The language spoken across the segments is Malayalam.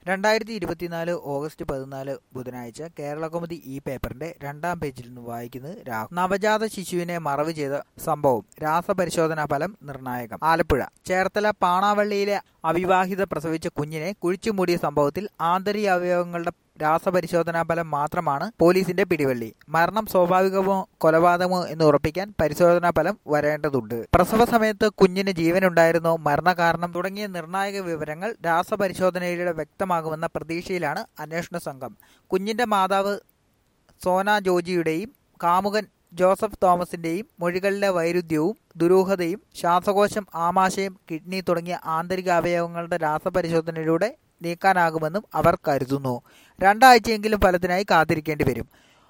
രണ്ടായിരത്തി ഇരുപത്തിനാല് ഓഗസ്റ്റ് പതിനാല് ബുധനാഴ്ച കേരളകൗമുദി ഈ പേപ്പറിന്റെ രണ്ടാം പേജിൽ നിന്ന് വായിക്കുന്നത് രാഹുൽ നവജാത ശിശുവിനെ മറവ് ചെയ്ത സംഭവം രാസപരിശോധനാ ഫലം നിർണായകം ആലപ്പുഴ ചേർത്തല പാണാവള്ളിയിലെ അവിവാഹിത പ്രസവിച്ച കുഞ്ഞിനെ കുഴിച്ചുമൂടിയ സംഭവത്തിൽ ആന്തരിക അവയവങ്ങളുടെ രാസപരിശോധനാ ഫലം മാത്രമാണ് പോലീസിന്റെ പിടിവള്ളി മരണം സ്വാഭാവികമോ കൊലപാതകമോ എന്ന് ഉറപ്പിക്കാൻ പരിശോധനാ ഫലം വരേണ്ടതുണ്ട് പ്രസവ സമയത്ത് കുഞ്ഞിന് ജീവനുണ്ടായിരുന്നോ മരണകാരണം തുടങ്ങിയ നിർണായക വിവരങ്ങൾ രാസപരിശോധനയിലൂടെ വ്യക്തമാകുമെന്ന പ്രതീക്ഷയിലാണ് അന്വേഷണ സംഘം കുഞ്ഞിന്റെ മാതാവ് സോന ജോജിയുടെയും കാമുകൻ ജോസഫ് തോമസിന്റെയും മൊഴികളിലെ വൈരുദ്ധ്യവും ദുരൂഹതയും ശ്വാസകോശം ആമാശയം കിഡ്നി തുടങ്ങിയ ആന്തരിക അവയവങ്ങളുടെ രാസപരിശോധനയിലൂടെ നീക്കാനാകുമെന്നും അവർ കരുതുന്നു രണ്ടാഴ്ചയെങ്കിലും ഫലത്തിനായി കാത്തിരിക്കേണ്ടി വരും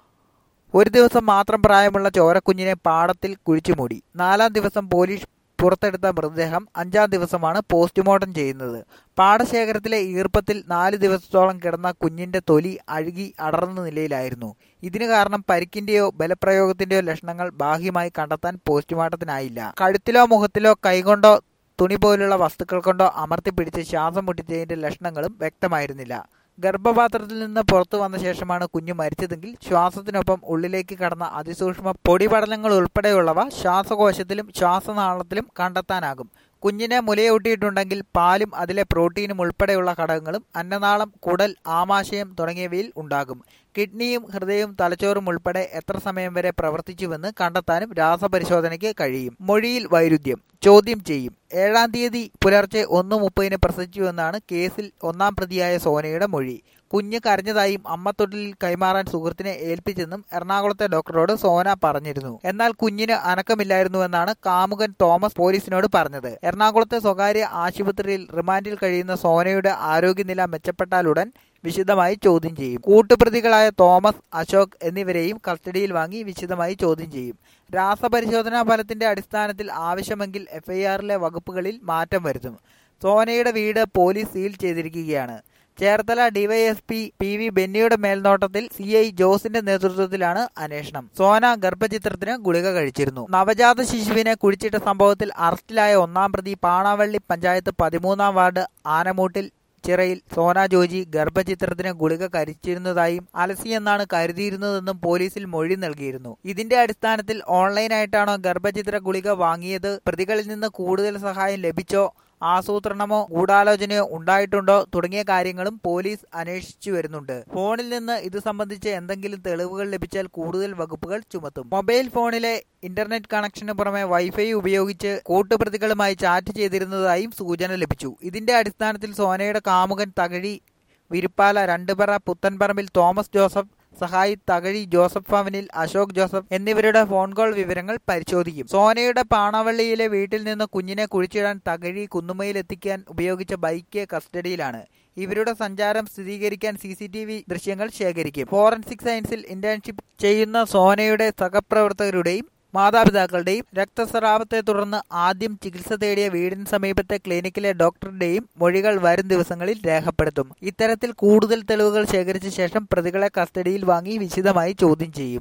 ഒരു ദിവസം മാത്രം പ്രായമുള്ള ചോരക്കുഞ്ഞിനെ പാടത്തിൽ കുഴിച്ചുമൂടി നാലാം ദിവസം പോലീസ് പുറത്തെടുത്ത മൃതദേഹം അഞ്ചാം ദിവസമാണ് പോസ്റ്റ്മോർട്ടം ചെയ്യുന്നത് പാടശേഖരത്തിലെ ഈർപ്പത്തിൽ നാല് ദിവസത്തോളം കിടന്ന കുഞ്ഞിന്റെ തൊലി അഴുകി അടർന്ന നിലയിലായിരുന്നു ഇതിന് കാരണം പരിക്കിന്റെയോ ബലപ്രയോഗത്തിന്റെയോ ലക്ഷണങ്ങൾ ബാഹ്യമായി കണ്ടെത്താൻ പോസ്റ്റ്മോർട്ടത്തിനായില്ല കഴുത്തിലോ മുഖത്തിലോ കൈകൊണ്ടോ തുണി പോലുള്ള വസ്തുക്കൾ കൊണ്ടോ അമർത്തിപ്പിടിച്ച് ശ്വാസം മുട്ടിച്ചതിന്റെ ലക്ഷണങ്ങളും വ്യക്തമായിരുന്നില്ല ഗർഭപാത്രത്തിൽ നിന്ന് പുറത്തു വന്ന ശേഷമാണ് കുഞ്ഞു മരിച്ചതെങ്കിൽ ശ്വാസത്തിനൊപ്പം ഉള്ളിലേക്ക് കടന്ന അതിസൂക്ഷ്മ പൊടിപടലങ്ങൾ ഉൾപ്പെടെയുള്ളവ ശ്വാസകോശത്തിലും ശ്വാസനാളത്തിലും കണ്ടെത്താനാകും കുഞ്ഞിനെ മുലയൂട്ടിയിട്ടുണ്ടെങ്കിൽ പാലും അതിലെ പ്രോട്ടീനും ഉൾപ്പെടെയുള്ള ഘടകങ്ങളും അന്നനാളം കുടൽ ആമാശയം തുടങ്ങിയവയിൽ ഉണ്ടാകും കിഡ്നിയും ഹൃദയവും തലച്ചോറും ഉൾപ്പെടെ എത്ര സമയം വരെ പ്രവർത്തിച്ചുവെന്ന് കണ്ടെത്താനും രാസപരിശോധനയ്ക്ക് കഴിയും മൊഴിയിൽ വൈരുദ്ധ്യം ചോദ്യം ചെയ്യും ഏഴാം തീയതി പുലർച്ചെ ഒന്ന് മുപ്പതിന് പ്രസവിച്ചുവെന്നാണ് കേസിൽ ഒന്നാം പ്രതിയായ സോനയുടെ മൊഴി കുഞ്ഞ് കരഞ്ഞതായും അമ്മത്തൊട്ടിലിൽ കൈമാറാൻ സുഹൃത്തിനെ ഏൽപ്പിച്ചെന്നും എറണാകുളത്തെ ഡോക്ടറോട് സോന പറഞ്ഞിരുന്നു എന്നാൽ കുഞ്ഞിന് അനക്കമില്ലായിരുന്നുവെന്നാണ് കാമുകൻ തോമസ് പോലീസിനോട് പറഞ്ഞത് എറണാകുളത്തെ സ്വകാര്യ ആശുപത്രിയിൽ റിമാൻഡിൽ കഴിയുന്ന സോനയുടെ ആരോഗ്യനില മെച്ചപ്പെട്ടാലുടൻ വിശദമായി ചോദ്യം ചെയ്യും കൂട്ടുപ്രതികളായ തോമസ് അശോക് എന്നിവരെയും കസ്റ്റഡിയിൽ വാങ്ങി വിശദമായി ചോദ്യം ചെയ്യും രാസപരിശോധനാ ഫലത്തിന്റെ അടിസ്ഥാനത്തിൽ ആവശ്യമെങ്കിൽ എഫ്ഐആറിലെ വകുപ്പുകളിൽ മാറ്റം വരുത്തും സോനയുടെ വീട് പോലീസ് സീൽ ചെയ്തിരിക്കുകയാണ് ചേർത്തല ഡിവൈഎസ്പി പി വി ബെന്നിയുടെ മേൽനോട്ടത്തിൽ സി ഐ ജോസിന്റെ നേതൃത്വത്തിലാണ് അന്വേഷണം സോന ഗർഭചിത്രത്തിന് ഗുളിക കഴിച്ചിരുന്നു നവജാത ശിശുവിനെ കുഴിച്ചിട്ട സംഭവത്തിൽ അറസ്റ്റിലായ ഒന്നാം പ്രതി പാണാവള്ളി പഞ്ചായത്ത് പതിമൂന്നാം വാർഡ് ആനമൂട്ടിൽ ചിറയിൽ സോന ജോജി ഗർഭചിത്രത്തിന് ഗുളിക കരിച്ചിരുന്നതായും അലസിയെന്നാണ് കരുതിയിരുന്നതെന്നും പോലീസിൽ മൊഴി നൽകിയിരുന്നു ഇതിന്റെ അടിസ്ഥാനത്തിൽ ഓൺലൈനായിട്ടാണോ ഗർഭചിത്ര ഗുളിക വാങ്ങിയത് പ്രതികളിൽ നിന്ന് കൂടുതൽ സഹായം ലഭിച്ചോ ആസൂത്രണമോ ഗൂഢാലോചനയോ ഉണ്ടായിട്ടുണ്ടോ തുടങ്ങിയ കാര്യങ്ങളും പോലീസ് അന്വേഷിച്ചു വരുന്നുണ്ട് ഫോണിൽ നിന്ന് ഇത് സംബന്ധിച്ച് എന്തെങ്കിലും തെളിവുകൾ ലഭിച്ചാൽ കൂടുതൽ വകുപ്പുകൾ ചുമത്തും മൊബൈൽ ഫോണിലെ ഇന്റർനെറ്റ് കണക്ഷന് പുറമെ വൈഫൈ ഉപയോഗിച്ച് കൂട്ടുപ്രതികളുമായി ചാറ്റ് ചെയ്തിരുന്നതായും സൂചന ലഭിച്ചു ഇതിന്റെ അടിസ്ഥാനത്തിൽ സോനയുടെ കാമുകൻ തകഴി വിരിപ്പാല രണ്ടുപറ പുത്തൻപറമ്പിൽ തോമസ് ജോസഫ് സഹായി തകഴി ജോസഫ് ഭവനിൽ അശോക് ജോസഫ് എന്നിവരുടെ ഫോൺ കോൾ വിവരങ്ങൾ പരിശോധിക്കും സോനയുടെ പാണവള്ളിയിലെ വീട്ടിൽ നിന്ന് കുഞ്ഞിനെ കുഴിച്ചിടാൻ തകഴി കുന്നുമയിൽ എത്തിക്കാൻ ഉപയോഗിച്ച ബൈക്ക് കസ്റ്റഡിയിലാണ് ഇവരുടെ സഞ്ചാരം സ്ഥിരീകരിക്കാൻ സി സി ടി വി ദൃശ്യങ്ങൾ ശേഖരിക്കും ഫോറൻസിക് സയൻസിൽ ഇന്റേൺഷിപ്പ് ചെയ്യുന്ന സോനയുടെ സഹപ്രവർത്തകരുടെയും മാതാപിതാക്കളുടെയും രക്തസ്രാവത്തെ തുടർന്ന് ആദ്യം ചികിത്സ തേടിയ വീടിന് സമീപത്തെ ക്ലിനിക്കിലെ ഡോക്ടറുടെയും മൊഴികൾ വരും ദിവസങ്ങളിൽ രേഖപ്പെടുത്തും ഇത്തരത്തിൽ കൂടുതൽ തെളിവുകൾ ശേഖരിച്ച ശേഷം പ്രതികളെ കസ്റ്റഡിയിൽ വാങ്ങി വിശദമായി ചോദ്യം ചെയ്യും